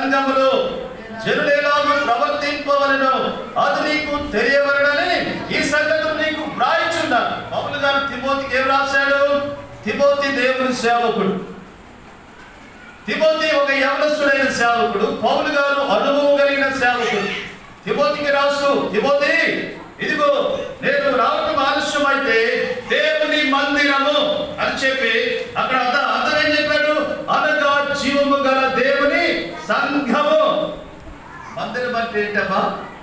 సంఘములో జనులేలాగా ప్రవర్తింపవలను అది నీకు తెలియవలనని ఈ సంగతులు నీకు వ్రాయిచున్నాను పౌలు గారు తిమోతికి ఏం రాశాడు తిమోతి దేవుని సేవకుడు తిమోతి ఒక యవనస్తుడైన సేవకుడు పౌలు గారు అనుభవం కలిగిన సేవకుడు తిమోతికి రాస్తూ తిమోతి ఇదిగో నేను రావటం ఆలస్యమైతే దేవుని మందిరము అని చెప్పి అక్కడ అంత అర్థం ఏం చెప్పాడు అనగా జీవము గల దేవుని సంఘము మందిరం అంటే ఏంటమ్మా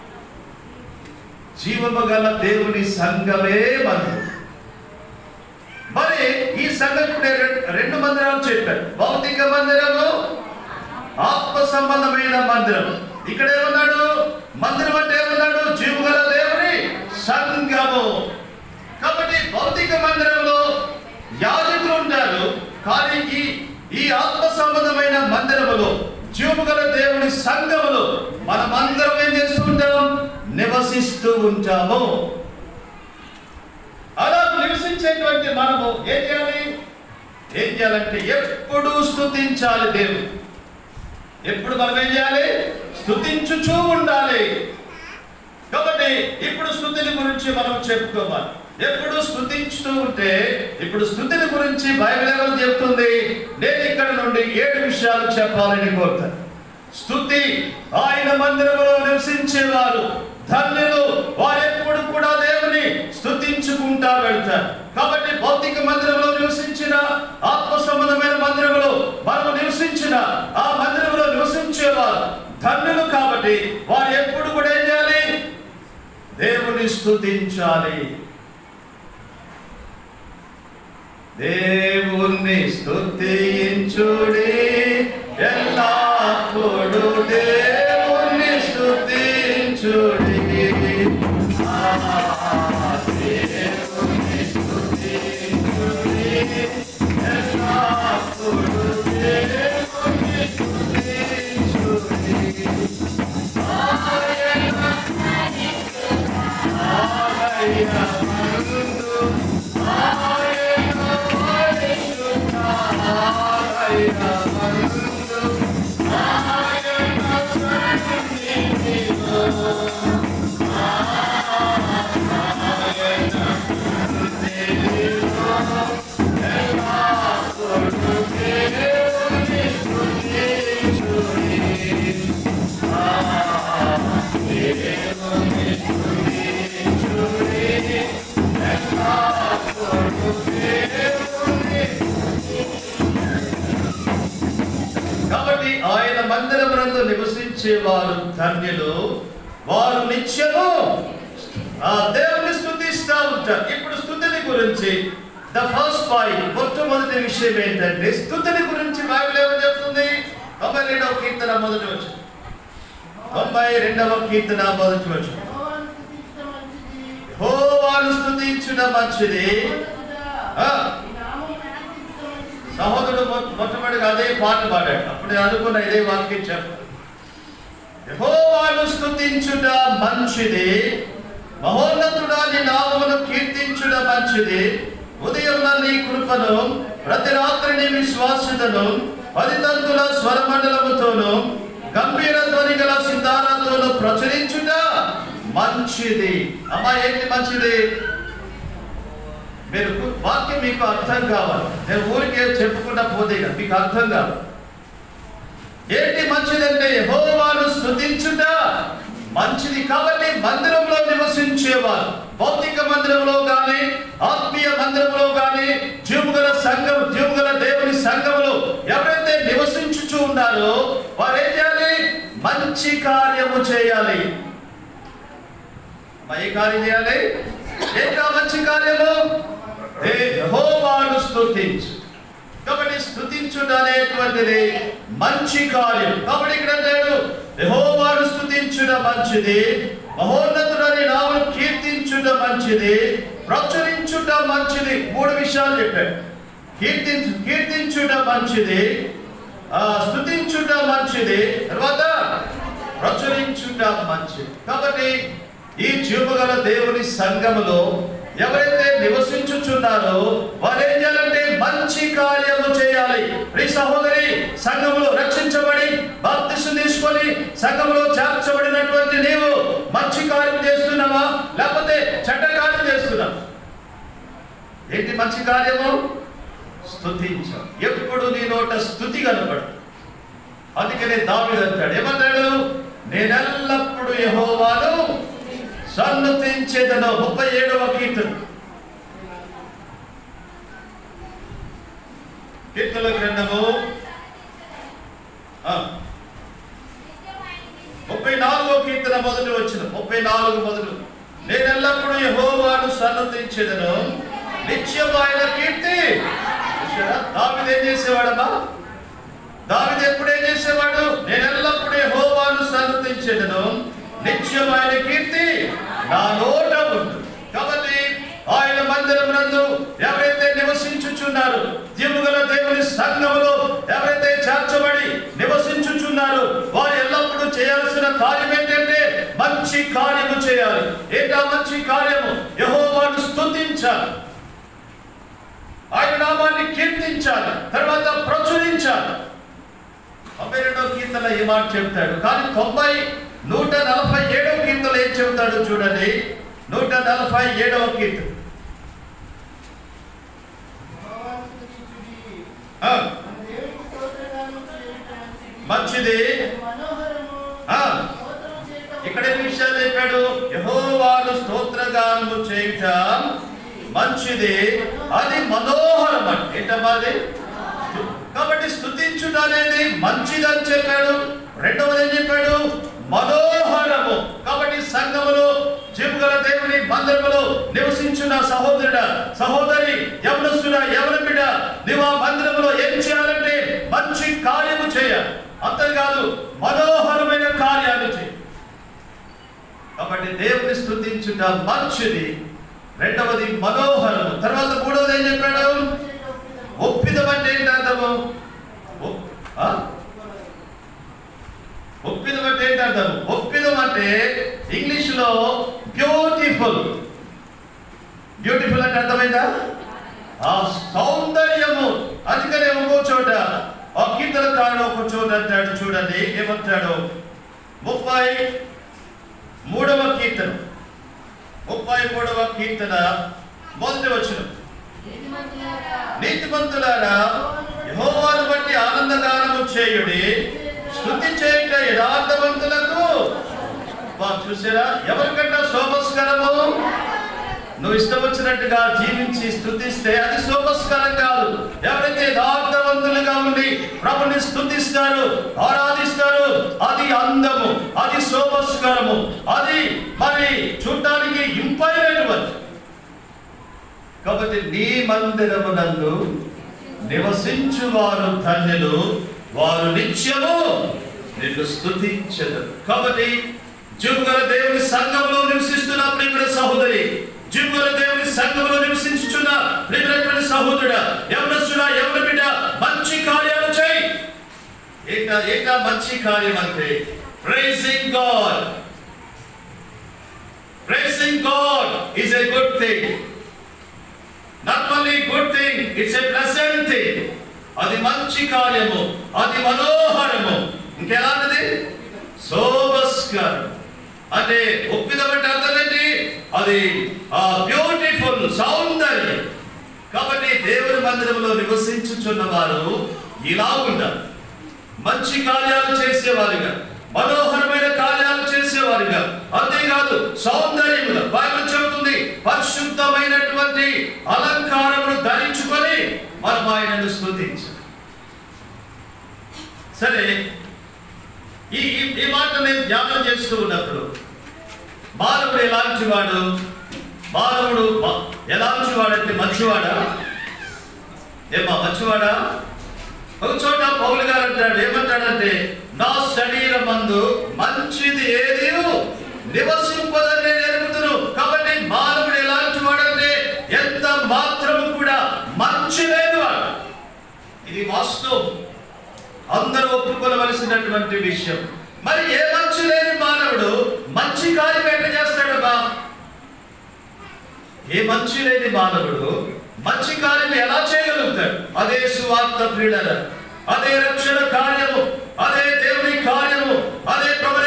జీవము గల దేవుని సంఘమే మందిరం మరి ఈ సంగతి నేను రెం- రెండు మందిరాలు చెప్పాను భౌతిక మందిరము ఆత్మ సంబంధమైన మందిరం ఇక్కడ ఏమన్నాడు మందిరం అంటే ఏమన్నాడు జీవగల దేవుని సంఘము కాబట్టి భౌతిక మందిరంలో యాజకులు ఉంటారు కానీ ఈ ఈ ఆత్మ సంబంధమైన మందిరములో జీవగల దేవుని సంఘములో మనమందరం ఏం చేస్తూ ఉంటాం నివసిస్తూ ఉంటాము అలా నివసించేటువంటి మనము ఏం చేయాలి ఏం చేయాలంటే ఎప్పుడు స్తుతించాలి దేవుడు ఎప్పుడు మనం ఏం చేయాలి స్తుతించుచూ ఉండాలి కాబట్టి ఇప్పుడు స్థుతిని గురించి మనం చెప్పుకోవాలి ఎప్పుడు స్థుతించుతూ ఉంటే ఇప్పుడు స్థుతిని గురించి బైబిల్ ఏమని చెప్తుంది నేను ఇక్కడ నుండి ఏడు విషయాలు చెప్పాలని కోరుతాను స్థుతి ఆయన మందిరంలో నివసించేవారు ధన్యులు వారు ఎప్పుడు కూడా దేవుని స్థుతించుకుంటా వెళ్తారు కాబట్టి భౌతిక మందిరంలో నివసించిన ఆత్మ సంబంధమైన మందిరంలో మనం నివసించిన ఆ మందిరంలో నివసించేవారు ధన్యులు కాబట్టి వారు ఎప్పుడు కూడా ఏం చేయాలి దేవుని స్థుతించాలి దేవుణ్ణి స్తుతించుడి ఎల్లప్పుడు దేవుణ్ణి స్తుతించుడి ఆ దేవుణ్ణి స్తుతించుడి, ఎల్లప్పుడు దేవుణ్ణి స్తుతించుడి. ఆయన మరుందు, ఆయన పరిశుద్ధ, ఆయన మరుందు, ఆయన సన్నిధిలో, ఆయన సన్నిధిలో, ఎల్లప్పుడూ దేవుని స్తుతించుడి. ఆ దేవుని స్తుతించుడి, ఎల్లప్పుడూ దేవుని కాబట్టి ఆయన మందిరమునందు నివసించేవారు ధన్యులు వారు నిత్యము ఆ దేవుని స్థుతిస్తా ఉంటారు ఇప్పుడు స్థుతిని గురించి ద ఫస్ట్ పాయింట్ మొట్టమొదటి విషయం ఏంటంటే స్థుతిని గురించి బైబిల్ ఏమని చెప్తుంది తొంభై రెండవ కీర్తన మొదటి వచ్చు తొంభై రెండవ కీర్తన మొదటి వచ్చు హోవాను స్థుతించుట మంచిది ఆ, సహోదరుడు మొ- మొట్టమొదటిగా అదే పాట పాడాడు అప్పుడు నేను అనుకున్న ఇదే వాక్యం చెప్పాను యెహోవాను స్థుతించుట మంచిది మహోన్నతుడా నీ నామమును కీర్తించుట మంచిది ఉదయం నీ కృపను ప్రతి రాత్రి నీ విశ్వాసతను పది తంతుల స్వరమండలముతోను గంభీర ధ్వని గల సితారాతోను ప్రచురించుట మంచిది అమ్మా ఏంటి మంచిది మీరు వాక్యం మీకు అర్థం కావాలి నేను ఊరికే చెప్పుకుంటా పోతే ఇక మీకు అర్థం కావాలి ఏంటి మంచిదంటే యెహోవాను స్తుతించుట మంచిది కాబట్టి మందిరంలో నివసించేవారు భౌతిక మందిరంలో కానీ ఆత్మీయ మందిరంలో కానీ జీవుగల సంఘం జీవుగల దేవుని సంఘములో ఎవరైతే నివసించుచూ ఉన్నారో వారు ఏం చేయాలి మంచి కార్యము చేయాలి మరి ఏ కార్యం చేయాలి ఏంటా మంచి కార్యము ఏ యెహోవాను స్తుతించు కాబట్టి స్తుతించుట అనేటువంటిది మంచి కార్యం కాబట్టి ఇక్కడ అంటాడు యెహోవాను స్తుతించుట మంచిది మహోన్నతుడని నామం కీర్తించుట మంచిది ప్రచురించుట మంచిది మూడు విషయాలు చెప్పాడు కీర్తించు కీర్తించుట మంచిది ఆ, స్తుతించుట మంచిది తర్వాత ప్రచురించుట మంచిది కాబట్టి ఈ జీవగల దేవుని సంఘములో ఎవరైతే నివసించుచున్నారో వారు ఏం చేయాలంటే మంచి కార్యము చేయాలి ప్రియ సహోదరి సంఘములో రక్షించబడి బాప్తిసం తీసుకున్న సంఘంలో చేర్చబడినటువంటి నీవు మంచి కార్యం చేస్తున్నావా లేకపోతే చెడ్డ కార్యం చేస్తున్నావా ఏంటి మంచి కార్యము స్తుతించ ఎప్పుడు నీ నోట స్థుతి కనపడు అందుకనే దావీదు అంటాడు ఏమంటాడు నేనెల్లప్పుడు యెహోవాను సన్నతించేదను ముప్పై ఏడవ కీర్తన కీర్తన గ్రంథము ఆ, ముప్పై నాలుగో కీర్తన మొదటి వచ్చిన ముప్పై నాలుగు మొదలు నేను ఎల్లప్పుడూ యెహోవాను సన్నతించేదను నిత్యం ఆయన కీర్తి చూశారా? దావీదు ఏం చేసేవాడమ్మా దావీదు ఎప్పుడు ఏం చేసేవాడు నేను ఎల్లప్పుడూ యెహోవాను సన్నతించేదను నిత్యం ఆయన కీర్తి నా నోట ఉంటుంది కాబట్టి ఆయన మందిరం నందు ఎవరైతే నివసించుచున్నారు జీవుగల దేవుని సంఘములో ఎవరైతే చేర్చబడి నివసించుచున్నారు వారు ఎల్లప్పుడూ చేయాల్సిన కార్యం ఏంటంటే మంచి కార్యము చేయాలి ఏంటా మంచి కార్యము యెహోవాను స్తుతించాలి ఆయన నామాన్ని కీర్తించాలి తర్వాత ప్రచురించాలి తొంభై రెండవ కీర్తన ఈ మాట చెప్తాడు కానీ తొంభై నూట నలభై ఏడవ కీర్తన ఏం చెప్తాడు చూడండి నూట నలభై ఏడవ కీర్తన ఆ, మంచిది ఆ, ఇక్కడ ఎన్ని విషయాలు చెప్పాడు యహోవాను స్తోత్రగానము చేయుట మంచిది అది మనోహరం అంటే ఏంటమ్మా అది కాబట్టి స్తుతించుట అనేది మంచిదని చెప్పాడు రెండవది ఏం చెప్పాడు మనోహరము కాబట్టి సంఘములో జీవుగల దేవుని మందిరములో నివసించున్న సహోదరుడ సహోదరి యవనస్తుడ యవన బిడ్డ నీవు ఆ మందిరములో ఏం చేయాలంటే మంచి కార్యము చేయాలి అంతేకాదు మనోహరమైన కార్యాలు చేయి కాబట్టి దేవుని స్తుతించుట మంచిది రెండవది మనోహరము తర్వాత మూడవది ఏం చెప్పాడు ఒప్పిదం అంటే ఏంటి అర్థము ఒప్- ఆ? ఒప్పిదం అంటే ఏంటి అర్థము ఒప్పిదం అంటే ఇంగ్లీష్ లో బ్యూటిఫుల్ బ్యూటిఫుల్ అంటే అర్థమైందా ఆ సౌందర్యము అందుకనే ఇంకో చోట ఆ కీర్తనకారుడు ఒక చోట అంటాడు చూడండి ఏమంటాడు ముప్పై మూడవ కీర్తన ముప్పై మూడవ కీర్తన మొదటి వచనం నీతిమంతులారా యెహోవాను బట్టి ఆనందగానము చేయుడి స్తుతి చేయుట యథార్థవంతులకు వా, చూసారా ఎవరికంటే శోభస్కరము నువ్వు ఇష్టం వచ్చినట్టుగా జీవించి స్తుతిస్తే అది శోభస్కరం కాదు ఎవరైతే యథార్థవంతులుగా ఉండి ప్రభుని స్తుతిస్తారు ఆరాధిస్తారు అది అందము అది శోభస్కరము అది మరి చూడటానికి ఇంపైనటువంటి కాబట్టి నీ మందిరమునందు నివసించు వారు ధన్యులు వారు నిత్యము నిన్ను స్తుతించదు కాబట్టి జీవుగల దేవుని సంఘంలో నివసిస్తున్న ప్రియమైన సహోదరి జీవుగల దేవుని సంఘంలో నివసించుచున్న ప్రియమైనటువంటి సహోదరుడ ఎవరస్తుడా ఎవరి బిడ్డ మంచి కార్యాలు చేయి ఏంటా ఏంటా మంచి కార్యం అంటే praising God praising God is a good thing not only good thing it's a pleasant thing అది మంచి కార్యము అది మనోహరము ఇంకెలాంటిది సోబస్కర్ అంటే ఒప్పిదమంటే అర్థం ఏంటి అది ఆ బ్యూటిఫుల్ సౌందర్యం కాబట్టి దేవుని మందిరంలో నివసించుచున్న వారు ఇలా ఉండాలి మంచి కార్యాలు చేసేవారుగా మనోహరమైన కార్యాలు చేసేవారుగా అంతేకాదు సౌందర్యముగా బైబిల్ చెబుతుంది పరిశుద్ధమైనటువంటి అలంకారమును ధరించుకొని మనం ఆయనను స్తుతించాలి సరే ఈ ఈ- ఈ మాట నేను ధ్యానం చేస్తూ ఉన్నప్పుడు మానవుడు ఎలాంటి వాడు మానవుడు మ- ఎలాంటి వాడంటే మంచివాడా ఏమా మంచివాడా ఒక చోట పౌలు గారు అంటాడు ఏమంటాడంటే నా శరీరం మందు మంచిది ఏది నివసింపదని నేను ఎరుగుతును కాబట్టి మానవుడు ఎలాంటి వాడంటే ఎంత మాత్రము కూడా మంచి లేదు వాడు ఇది వాస్తవం అందరూ ఒప్పుకోవలసినటువంటి విషయం మరి ఏ మంచి లేని మానవుడు మంచి కార్యం ఎట్లా చేస్తాడమ్మా ఏ మంచి లేని మానవుడు మంచి కార్యం ఎలా చేయగలుగుతాడు అదే సువార్త ప్రియుల అదే రక్షణ కార్యము అదే దేవుని కార్యము అదే ప్రభు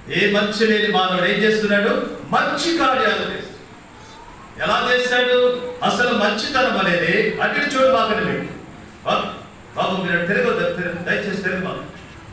ఏ మంచి లేని మానవుడు ఏం చేస్తున్నాడు మంచి కార్యాలు చేస్తాడు ఎలా చేస్తాడు అసలు మంచితనం అనేది అటు చూడు మాకని పెట్టి బాబు బాబు మీరు తిరగదు దయచేసి తిరగ బాబు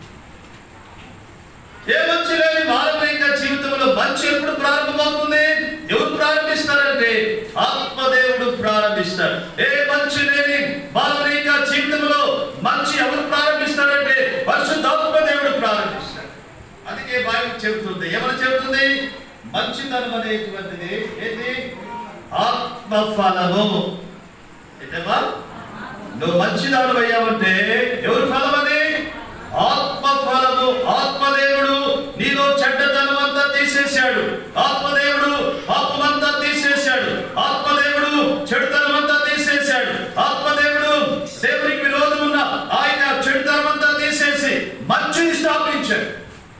ఏ మంచి లేని మానవిక జీవితంలో మంచి ఎప్పుడు ప్రారంభమవుతుంది ఎవరు ప్రారంభిస్తారంటే ఆత్మదేవుడు ప్రారంభిస్తాడు ఏ మంచి లేని మానవిక జీవితంలో మంచి ఎవరు ప్రారంభిస్తారంటే పరిశుద్ధాత్మదేవుడు ప్రారంభిస్తాడు అందుకే బైబిల్ చెబుతుంది ఎవరు చెబుతుంది మంచితనం అనేటువంటిది ఏంటి ఆత్మఫలము ఏంటమ్మా నువ్వు మంచిదాను అయ్యావంటే ఎవరు ఫలం అది ఆత్మ ఫలము ఆత్మదేవుడు నీలో చెడ్డతనం అంతా తీసేశాడు ఆత్మదేవుడు పాపమంతా తీసేశాడు ఆత్మదేవుడు చెడుతనం అంతా తీసేశాడు ఆత్మదేవుడు దేవునికి విరోధం ఉన్న ఆయన చెడుతనం అంతా తీసేసి మంచిని స్థాపించాడు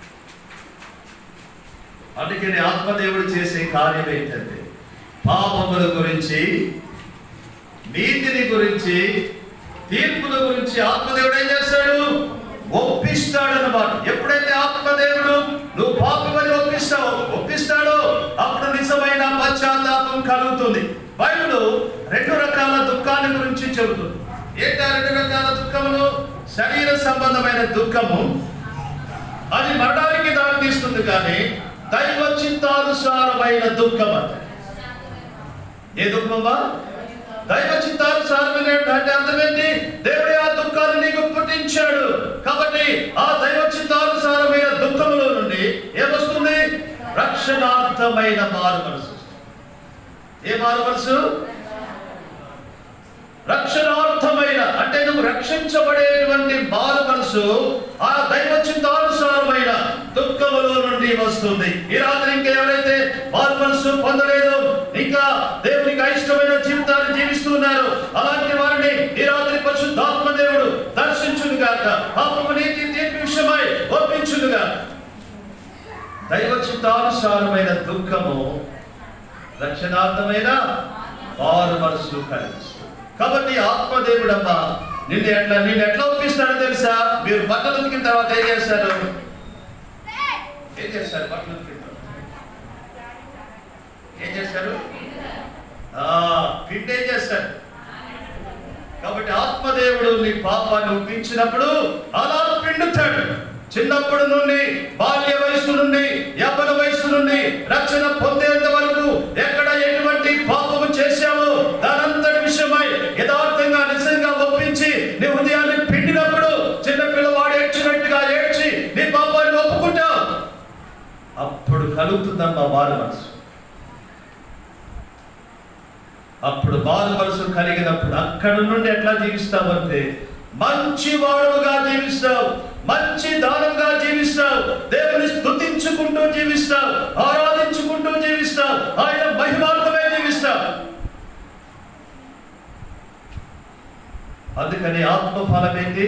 అందుకని ఆత్మదేవుడు చేసే కార్యం ఏంటంటే పాపముల గురించి నీతిని గురించి తీర్పుల గురించి ఆత్మదేవుడు ఏం చేస్తాడు ఒప్పిస్తాడు అన్నమాట ఎప్పుడైతే ఆత్మదేవుడు నువ్వు పాపమని ఒప్పిస్తావు ఒప్పిస్తాడో అప్పుడు నిజమైన పశ్చాత్తాపం కలుగుతుంది బైబిల్ రెండు రకాల దుఃఖాన్ని గురించి చెబుతుంది ఏంటి ఆ రెండు రకాల దుఃఖములు శరీర సంబంధమైన దుఃఖము అది మరణానికి దారితీస్తుంది కానీ దైవ చిత్తానుసారమైన దుఃఖం అంటే ఏ దుఃఖమా దైవ చిత్తానుసారమైన అంటే అర్థం ఏంటి దేవుడి ఆ దుఃఖాన్ని నీకు పుట్టించాడు కాబట్టి ఆ దైవ చిత్తానుసారమైన దుఃఖములో నుండి ఏమొస్తుంది రక్షణార్థమైన మారు మనసు ఏ మారు మనసు రక్షణార్థమైన అంటే నువ్వు రక్షించబడేటువంటి మారు మనసు ఆ దైవ చిత్తానుసారమైన దుఃఖములో నుండి వస్తుంది ఈ రాత్రి ఇంకా ఎవరైతే మారు మనసు పొందలేదో ఇంకా దేవునికి అయిష్టమైన జీవితాన్ని జీవిస్తున్నారు అలాంటి వారిని ఈ రాత్రి పరిశుద్ధాత్మ దేవుడు దర్శించును గాక పాపము నీతి తీర్పు విషయమై ఒప్పించునుగా దైవ చిత్తానుసారమైన దుఃఖము రక్షణార్థమైన మారు మనసు కలిగిస్తుంది కాబట్టి ఆత్మదేవుడమ్మ నిన్ను ఎట్లా నిన్ను ఎట్లా ఒప్పిస్తాడో తెలుసా మీరు బట్టలు ఉతికిన తర్వాత ఏం చేస్తారు ఏం చేస్తారు బట్టలు ఉతికిన తర్వాత? ఏం చేస్తారు ఆ, పిండి ఏం చేస్తారు కాబట్టి ఆత్మదేవుడు నీ పాపాన్ని ఒప్పించినప్పుడు అలా పిండుతాడు చిన్నప్పటి నుండి బాల్య వయసు నుండి యవ్వన వయసు నుండి రక్షణ పొందేంత వరకు ఎక్కడ ఎటువంటి పాపము చేశావో దానంతటి విషయమై యథార్థంగా నిజంగా ఒప్పించి నీ హృదయాన్ని పిండినప్పుడు చిన్న పిల్లవాడు ఏడ్చినట్టుగా ఏడ్చి నీ పాపాన్ని ఒప్పుకుంటావు అప్పుడు కలుగుతుందమ్మా వారి మనసు అప్పుడు బాధ మనసు కలిగినప్పుడు అక్కడ నుండి ఎట్లా జీవిస్తావంటే మంచి వాడుగా జీవిస్తావు మంచి దానంగా జీవిస్తావు దేవుని స్తుతించుకుంటూ జీవిస్తావు ఆరాధించుకుంటూ జీవిస్తావు ఆయన మహిమార్థమే జీవిస్తావు అందుకని ఆత్మఫలం ఏంటి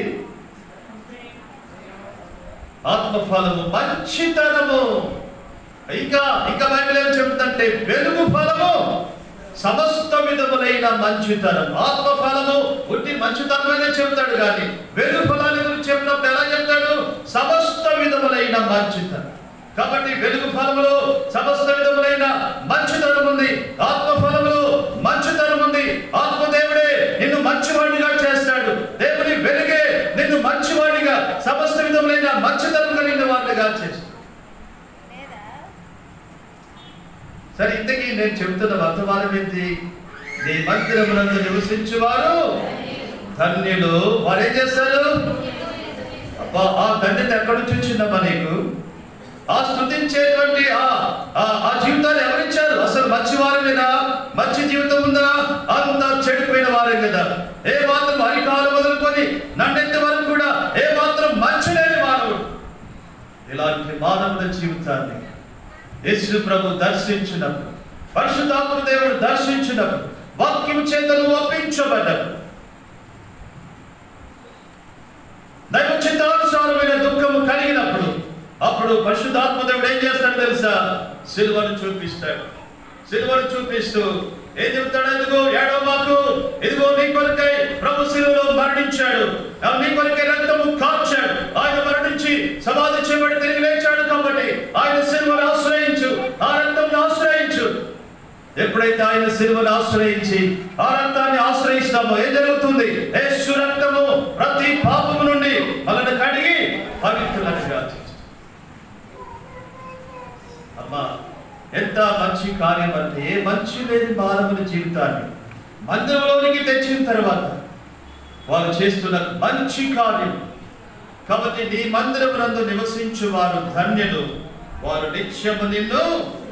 ఆత్మఫలము మంచితనము ఇంకా ఇంకా బైబిల్ ఏం చెబుతుందంటే వెలుగు ఫలము సమస్త విధములైన మంచితనం ఆత్మ ఫలము ఉట్టి మంచితనమనే చెబుతాడు కానీ వెలుగు ఫలాల గురించి చెప్పినప్పుడు ఎలా చెప్తాడు సమస్త విధములైన మంచితనం కాబట్టి వెలుగు ఫలములో సమస్త విధములైన మంచితనం ఉంది ఆత్మ ఫలములో మంచితనం ఉంది ఆత్మదేవుడే నిన్ను మంచివాడిగా చేస్తాడు దేవుని వెలుగే నిన్ను మంచివాడిగా సమస్త విధములైన మంచితనం కలిగిన వాడిగా చేస్తాడు సరే ఇంతకీ నేను చెబుతున్న వర్తమానం ఏంటి నీ మందిరమునందు నివసించువారు ధన్యులు వారు ఏం చేస్తారు అబ్బా ఆ ధన్యత ఎక్కడి నుంచి వచ్చిందమ్మా నీకు ఆ స్థుతించేటువంటి ఆ ఆ- ఆ జీవితాన్ని ఎవరిచ్చారు అసలు మంచి వారి మీద మంచి జీవితం ఉందా అంతా చెడిపోయిన వారే కదా ఏ మాత్రం అరికాలు మొదలుకొని నన్నెత్తి వరకు కూడా ఏ మాత్రం మంచి లేని మానవుడు ఇలాంటి మానవుల జీవితాన్ని యేసు ప్రభు దర్శించినప్పుడు పరిశుద్ధాత్మ దేవుడు దర్శించినప్పుడు వాక్యం చేతను ఒప్పించబడ్డప్పుడు దైవ చిత్తానుసారమైన దుఃఖము కలిగినప్పుడు అప్పుడు పరిశుద్ధాత్మ దేవుడు ఏం చేస్తాడు తెలుసా సిలువను చూపిస్తాడు సిలువను చూపిస్తూ ఏం చెప్తాడు ఇదిగో ఏడో మాకు ఇదిగో నీ కొరకై ప్రభు శిలువలో మరణించాడు ఆ నీ కొరకై రక్తము కార్చాడు ఆయన మరణించి సమాధి చేయబడి తిరిగి లేచాడు కాబట్టి ఆయన ఎప్పుడైతే ఆయన సిలువను ఆశ్రయించి ఆ రక్తాన్ని ఆశ్రయిస్తామో ఏం జరుగుతుంది యేసు రక్తము ప్రతి పాపము నుండి మనల్ని కడిగి పవిత్రులనుగా చేస్తుంది. అమ్మా ఎంత మంచి కార్యం అంటే ఏ మంచి లేని మానవుని జీవితాన్ని మందిరంలోనికి తెచ్చిన తర్వాత వారు చేస్తున్న మంచి కార్యం కాబట్టి నీ మందిరమునందు నివసించు వారు ధన్యులు వారు నిత్యము నిన్ను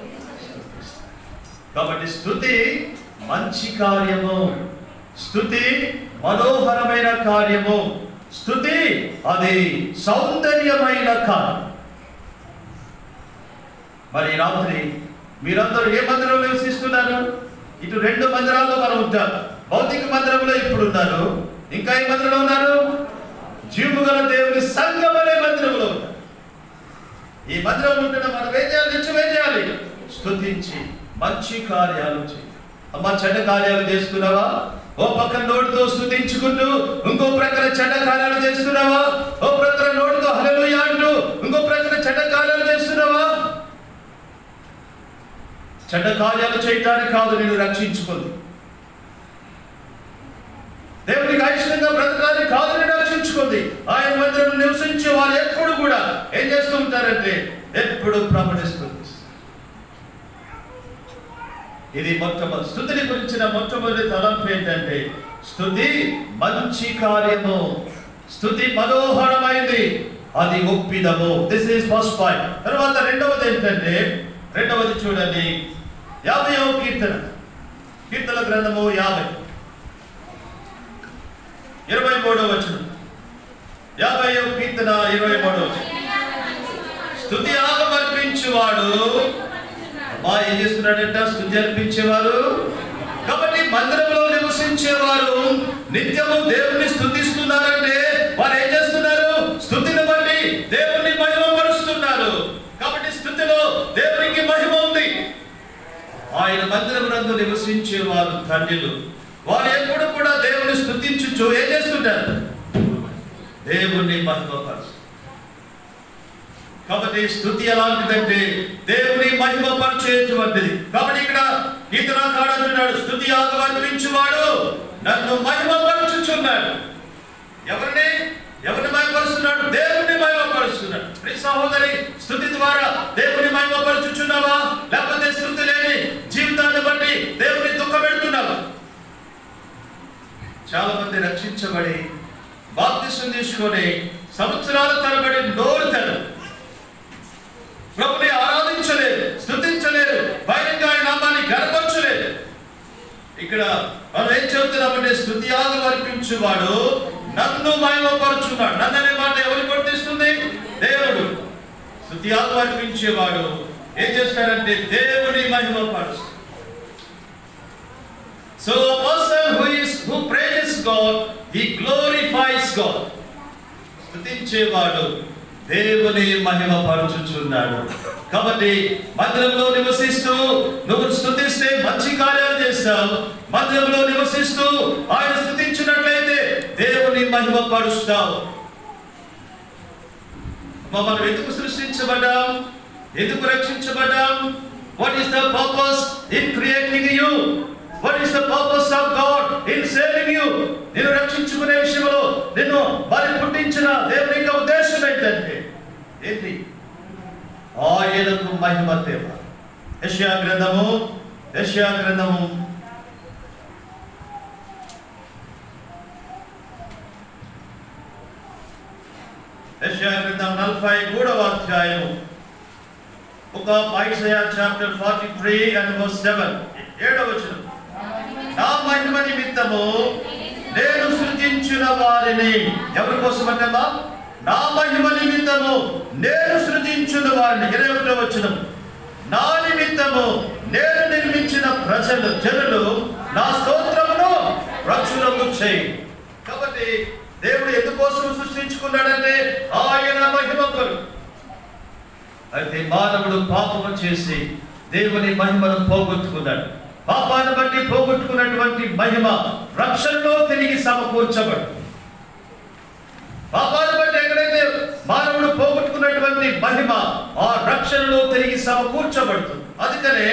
కాబట్టి స్థుతి మంచి కార్యము స్థుతి మనోహరమైన కార్యము స్థుతి అది సౌందర్యమైన కార్యం మరి ఈ రాత్రి మీరందరూ ఏ మందిరంలో నివసిస్తున్నారు ఇటు రెండు మందిరాల్లో మనం ఉంటాం భౌతిక మందిరంలో ఇప్పుడు ఉన్నారు ఇంకా ఏ మందిరంలో ఉన్నారు జీవు గల దేవుని సంఘం అనే మందిరంలో ఉన్నారు ఈ మందిరంలో ఉంటున్న మనం ఏం చేయాలి నిత్యం ఏం చేయాలి స్తుతించి మంచి కార్యాలు చేయి అమ్మ చెడ్డ కార్యాలు చేస్తున్నావా ఓ పక్కన నోటితో స్తుతించుకుంటూ ఇంకో ప్రక్కన చెడ్డ కార్యాలు చేస్తున్నావా ఓ ప్రక్కన నోటితో హల్లెలూయా అంటూ ఇంకో ప్రక్కన చెడ్డ కార్యాలు చేస్తున్నావా చెడ్డ కార్యాలు చేయటానికి కాదు నేను రక్షించుకుంది దేవునికి ఐశ్వర్యంగా బ్రతకాలి కాదు నేను రక్షించుకుంది ఆయన మందిరం నివసించే వారు ఎప్పుడు కూడా ఏం చేస్తూ ఉంటారంటే ఎప్పుడు ప్రకటిస్తుంది ఇది మొట్టమొదటి స్థుతిని గురించిన మొట్టమొదటి తలంపు ఏంటంటే స్థుతి మంచి కార్యము స్థుతి మనోహరమైంది అది ఒప్పిదము దిస్ ఈస్ ఫస్ట్ పాయింట్ తర్వాత రెండవది ఏంటంటే రెండవది చూడండి యాభైవ కీర్తన కీర్తన గ్రంథము యాభై ఇరవై మూడవ వచనం యాభై కీర్తన ఇరవై మూడవ వచనం స్థుతి ఆగమర్పించువాడు అమ్మా ఏం చేస్తున్నాడంట స్థుతి అర్పించేవారు కాబట్టి మందిరంలో నివసించేవారు నిత్యము దేవుని స్థుతిస్తున్నారంటే వారు ఏం చేస్తున్నారు స్థుతిని బట్టి దేవుని మహిమపరుస్తున్నారు కాబట్టి స్థుతిలో దేవునికి మహిమ ఉంది ఆయన మందిరం నందు నివసించే వారు ధన్యులు వారు ఎప్పుడు కూడా దేవుని స్థుతించుచు ఏం చేస్తుంటారు దేవుణ్ణి మహిమపరుస్తారు కాబట్టి స్థుతి ఎలాంటిదంటే దేవుని మహిమపరిచేటువంటిది కాబట్టి ఇక్కడ కీర్తనాకాడు అంటున్నాడు స్థుతి ఆగమర్పించువాడు నన్ను మహిమపరచుచున్నాడు ఎవరిని ఎవరిని మహిమపరుస్తున్నాడు దేవుని మహిమపరుస్తున్నాడు ప్రియ సహోదరి స్థుతి ద్వారా దేవుని మహిమపరచుచున్నావా లేకపోతే స్థుతి లేని జీవితాన్ని బట్టి దేవుని దుఃఖపెడుతున్నావా చాలా మంది రక్షించబడి బాప్తిసం తీసుకొని సంవత్సరాల తరబడి నోరుతారు ప్రభుని ఆరాధించలేరు స్థుతించలేరు బహిరంగ ఆయన నామాన్ని గర్పరచలేరు ఇక్కడ మనం ఏం చెబుతున్నామంటే స్థుతి ఆగమర్పించువాడు నన్ను మహిమపరుచున్నాడు నన్ను అనే మాట ఎవరు కొట్టిస్తుంది దేవుడు స్థుతి ఆగమర్పించేవాడు ఏం చేస్తాడంటే దేవుని మహిమపరుస్తాడు So a person who is who praises God, he glorifies God. స్తుతించేవాడు దేవుని మహిమ పరుచుచున్నాడు కాబట్టి మందిరంలో నివసిస్తూ నువ్వు స్థుతిస్తే మంచి కార్యాలు చేస్తావు మందిరంలో నివసిస్తూ ఆయన స్థుతించినట్లయితే దేవుని మహిమ పరుస్తావు అమ్మా, మనం ఎందుకు సృష్టించబడ్డాం ఎందుకు రక్షించబడ్డాం what is the purpose in creating you what is the purpose of God in saving you నిన్ను రక్షించుకునే విషయంలో నిన్ను మరి పుట్టించిన దేవుని యొక్క ఉద్దేశం ఏంటంటే ఏంటి ఆయనకు మహిమ తేవ యెషయా గ్రంథము యెషయా గ్రంథము యెషయా గ్రంథం నలభై మూడవ అధ్యాయం ఒక Isaiah chapter forty three and verse seven ఏడవ వచనం నా మహిమ నిమిత్తము నేను సృజించిన వారిని ఎవరి కోసం అంటమ్మా నా మహిమ నిమిత్తము నేను సృజించిన వారిని ఇరవై ఒకటో వచనం నా నిమిత్తము నేను నిర్మించిన ప్రజలు జనులు నా స్తోత్రమును రక్షణము చేయి కాబట్టి దేవుడు ఎందుకోసం సృష్టించుకున్నాడంటే ఆయన మహిమ కొరకు అయితే మానవుడు పాపము చేసి దేవుని మహిమను పోగొట్టుకున్నాడు పాపాన్ని బట్టి పోగొట్టుకున్నటువంటి మహిమ రక్షణలో తిరిగి సమకూర్చబడు పాపాన్ని బట్టి ఎక్కడైతే మానవుడు పోగొట్టుకున్నటువంటి మహిమ ఆ రక్షణలో తిరిగి సమకూర్చబడుతుంది అందుకనే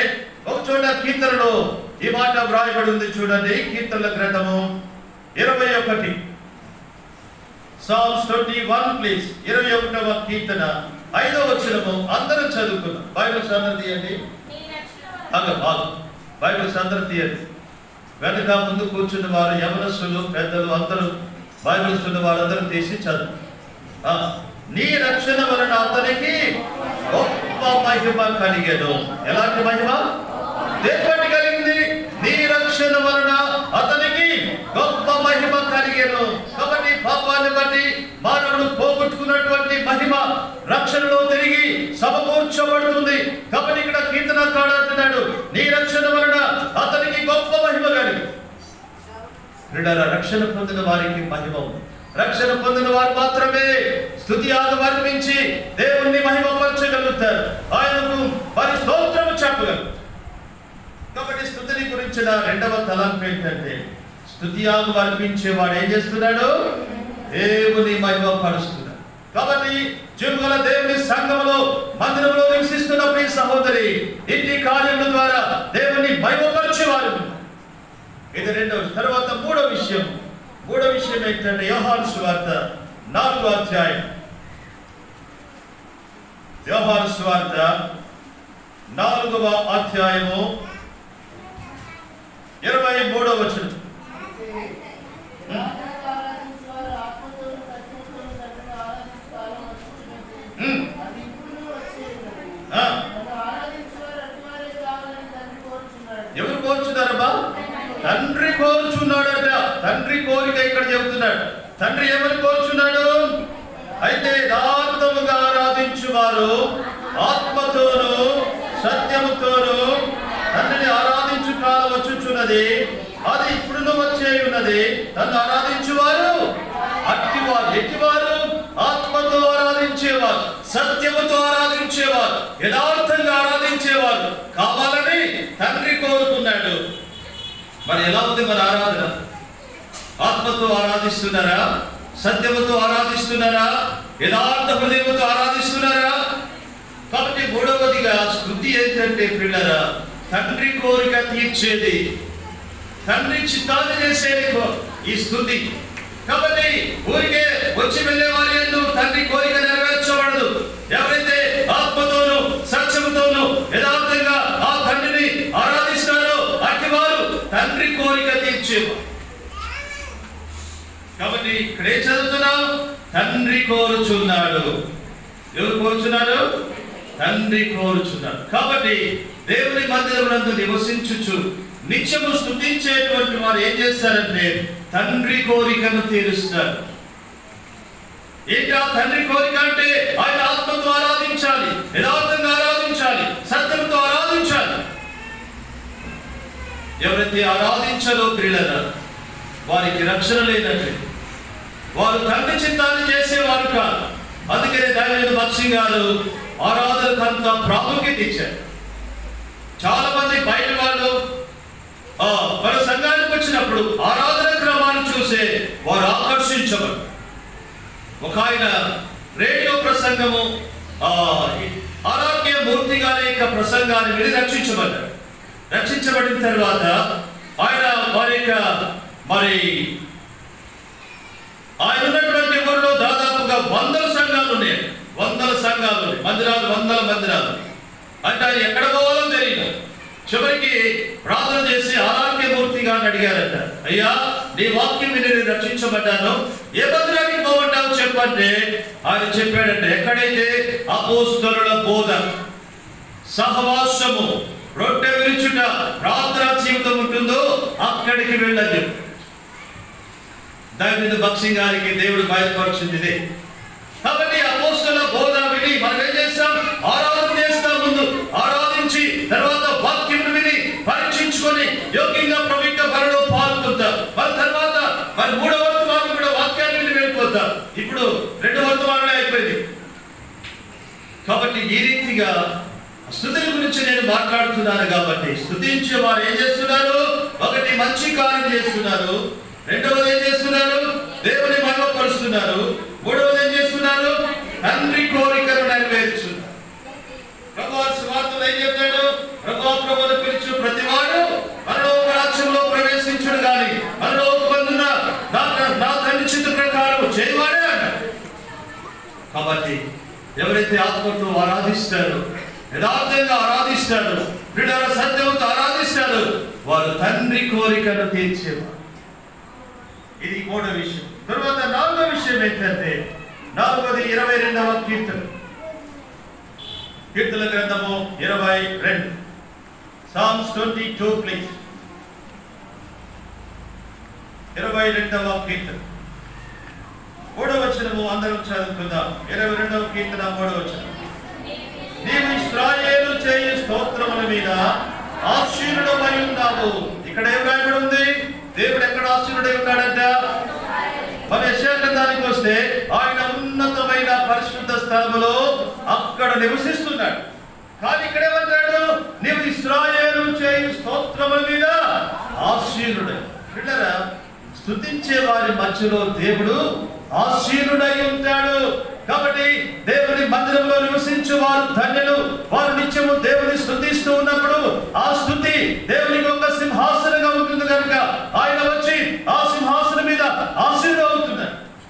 ఒక చోట కీర్తనలో ఈ మాట వ్రాయబడి ఉంది చూడండి కీర్తనల గ్రంథము ఇరవై ఒకటి సాల్స్ ట్వంటీ వన్ ప్లీజ్ ఇరవై ఒకటవ కీర్తన ఐదవ వచనము అందరూ చదువుకున్నాం బైబిల్స్ అందరు తీయండి నీ రక్షణ ఆగ ఆగు బైబిల్స్ అందరూ తీయండి వెనక ముందు కూర్చున్న వారు యవనస్తులు పెద్దలు అందరూ బైబిల్స్ ఉన్న వారందరూ తీసి చదువు ఆ, నీ రక్షణ వలన అతనికి గొప్ప మహిమ కలిగేదు ఎలాంటి మహిమ దేని కలిగింది నీ రక్షణ వలన అతనికి గొప్ప మహిమ కలిగేను కాబట్టి పాపాన్ని బట్టి మానవుడు పోగొట్టుకున్నటువంటి మహిమ రక్షణలో తిరిగి సమకూర్చబడుతుంది కాబట్టి ఇక్కడ కీర్తనకాడు అంటున్నాడు నీ రక్షణ వలన అతనికి గొప్ప మహిమ కలిగి క్రీడల రక్షణ పొందిన వారికి మహిమ ఉంది రక్షణ పొందిన వారు మాత్రమే స్థుతి ఆగం అర్పించి దేవుణ్ణి మహిమపరచగలుగుతారు ఆయనకు వారి స్తోత్రము చెప్పగలరు కాబట్టి స్థుతిని గురించిన రెండవ తలంపు ఏంటంటే స్థుతి ఆగం అర్పించేవాడు ఏం చేస్తున్నాడు దేవుని మహిమపరుస్తున్నాడు కాబట్టి జీవుల దేవుని సంఘములో మందిరంలో నివసిస్తున్న ప్రియ సహోదరి ఇంటి కార్యముల ద్వారా దేవుని మహిమపరిచేవారు ఉన్నారు. ఇది రెండవ తర్వాత మూడో విషయం మూడో విషయం ఏంటంటే యోహాను సువార్త నాలుగో అధ్యాయం యోహాను సువార్త నాలుగవ అధ్యాయము ఇరవై మూడవ వచనం ఉమ్, ఆ, ఎవరు కోరుచున్నారమ్మా తండ్రి కోరుచున్నాడట తండ్రి కోరిక ఇక్కడ చెబుతున్నాడు తండ్రి ఏమని కోరుచున్నాడు అయితే యథార్థముగా ఆరాధించువారు ఆత్మతోను సత్యముతోను తండ్రిని ఆరాధించు కాలం వచ్చుచున్నది అది ఇప్పుడు వచ్చే ఉన్నది తను ఆరాధించువారు అట్టివారు ఎట్టివారు ఆత్మతో ఆరాధించేవారు సత్యముతో ఆరాధించేవారు యథార్థంగా ఆరాధించేవారు కావాలని తండ్రి కోరుతున్నాడు మరి ఎలా ఉంది మన ఆరాధన ఆత్మతో ఆరాధిస్తున్నారా సత్యముతో ఆరాధిస్తున్నారా యథార్థ హృదయముతో ఆరాధిస్తున్నారా కాబట్టి మూడవదిగా స్థుతి ఏంటంటే పిల్లరా తండ్రి కోరిక తీర్చేది తండ్రి చిత్తాన్ని చేసేది కో- ఈ స్థుతి కాబట్టి ఊరికే వచ్చి వెళ్ళే వారి యందు తండ్రి కోరిక నెరవేర్చబడదు ఎవరైతే ఆత్మతోను సత్యముతోను యథార్థంగా ఆ తండ్రిని ఆరాధిస్తారో అట్టి వారు తండ్రి కోరిక తీర్చేవారు కాబట్టి ఇక్కడే చదువుతున్నాం తండ్రి కోరుచున్నాడు ఎవరు కోరుచున్నాడు తండ్రి కోరుచున్నాడు కాబట్టి దేవుని మందిరమునందు నివసించుచు నిత్యము స్థుతించేటువంటి వారు ఏం చేస్తారంటే తండ్రి కోరికను తీరుస్తారు ఏంటి ఆ తండ్రి కోరిక అంటే ఆయన ఆత్మతో ఆరాధించాలి యథార్థంగా ఆరాధించాలి సత్యంతో ఆరాధించాలి ఎవరైతే ఆరాధించరో ప్రియులరా వారికి రక్షణ లేనట్లే వారు తండ్రి చిత్తాన్ని చేసేవారు కాదు అందుకనే దాని బక్సింగ్ గారు ఆరాధనకు అంత ప్రాముఖ్యత ఇచ్చారు చాలా మంది బయట వాళ్ళు ఆ, మన సంఘానికి వచ్చినప్పుడు ఆరాధన క్రమాన్ని చూసే వారు ఆకర్షించబడు ఒక ఆయన రేడియో ప్రసంగము ఆ, ఈ ఆరోగ్య మూర్తి గారి యొక్క ప్రసంగాన్ని విని రక్షించబడ్డాడు రక్షించబడిన తర్వాత ఆయన వారి యొక్క మరి ఆయన ఉన్నటువంటి ఊరిలో దాదాపుగా వందల సంఘాలు ఉన్నాయి వందల సంఘాలు ఉన్నాయి మందిరాలు వందల మందిరాలు అంటే ఆయన ఎక్కడ పోవాలో తెలియదు చివరికి ప్రార్థన చేసి ఆరోగ్యమూర్తి గారిని అడిగారట అయ్యా నీ వాక్యం విని నేను రక్షించబడ్డాను ఏ మందిరానికి పోమంటావు చెప్పంటే ఆయన చెప్పాడంటే ఎక్కడైతే అపోస్తలుల బోధ సహవాసము రొట్టె విరుచుట ప్రార్థనా జీవితం ఉంటుందో అక్కడికి వెళ్ళని చెప్పు దాని మీద బక్సింగ్ గారికి దేవుడు బయలుపరిచింది ఇదే కాబట్టి అపోస్తుల బోధ విని మనం ఏం చేస్తాం ఆరాధన చేస్తాం ముందు ఆరాధించి తర్వాత వాక్యం విని పరీక్షించుకొని యోగ్యంగా పవిత్ర బలలో పాల్గొంటాం మరి తర్వాత మరి మూడో వర్తమానం కూడా వాక్యాన్ని విని వెళ్ళిపోతాం ఇప్పుడు రెండు వర్తమానాలే అయిపోయింది కాబట్టి ఈ రీతిగా స్థుతిని గురించి నేను మాట్లాడుతున్నాను కాబట్టి స్థుతించే వారు ఏం చేస్తున్నారు ఒకటి మంచి కార్యం చేస్తున్నారు రెండవది ఏం చేస్తున్నారు దేవుని మహిమపరుస్తున్నారు మూడవది ఏం చేస్తున్నారు తండ్రి కోరికను నెరవేర్చున్నారు ప్రభు సువార్తలు ఏం చెప్తాడు ప్రభు ప్రభుని పిలిచి కాబట్టి ఎవరైతే ఆత్మతో ఆరాధిస్తారో యథార్థంగా ఆరాధిస్తారో బిడ్డల సత్యంతో ఆరాధిస్తారో వారు తండ్రి కోరికను తీర్చేవారు ఇది మూడో విషయం తరువాత నాలుగో విషయం ఏంటంటే నాలుగోది ఇరవై రెండవ కీర్తన కీర్తన గ్రంథము ఇరవై రెండు సామ్స్ ట్వంటీ టూ ప్లీజ్ ఇరవై రెండవ కీర్తన మూడవ వచనము అందరం చదువుకుందాం ఇరవై రెండవ కీర్తన మూడవ వచనం నీవు ఇస్రాయేలు చేయు స్తోత్రముల మీద ఆశీనుడమై ఉన్నావు ఇక్కడ ఏం రాయబడి ఉంది దేవుడు ఎక్కడ ఆశీనుడై ఉన్నాడంట మన యశాగ్రంథానికి వస్తే ఆయన ఉన్నతమైన పరిశుద్ధ స్థలములో అక్కడ నివసిస్తున్నాడు కానీ ఇక్కడ ఏమంటాడు నీవు ఇస్రాయేలు చేయు స్తోత్రముల మీద ఆశీనుడై పిల్లరా స్తుతించే వారి మధ్యలో దేవుడు ఆశీనుడై ఉంటాడు కాబట్టి దేవుని మందిరంలో నివసించే వారు ధన్యులు వారు నిత్యము దేవుని స్తుతిస్తూ ఉన్నప్పుడు ఆ స్థుతి దేవునికి ఒక సింహాసనంగా ఉంటుంది కనుక ఆయన వచ్చి ఆ సింహాసనం మీద ఆశీనుడు అవుతున్నాడు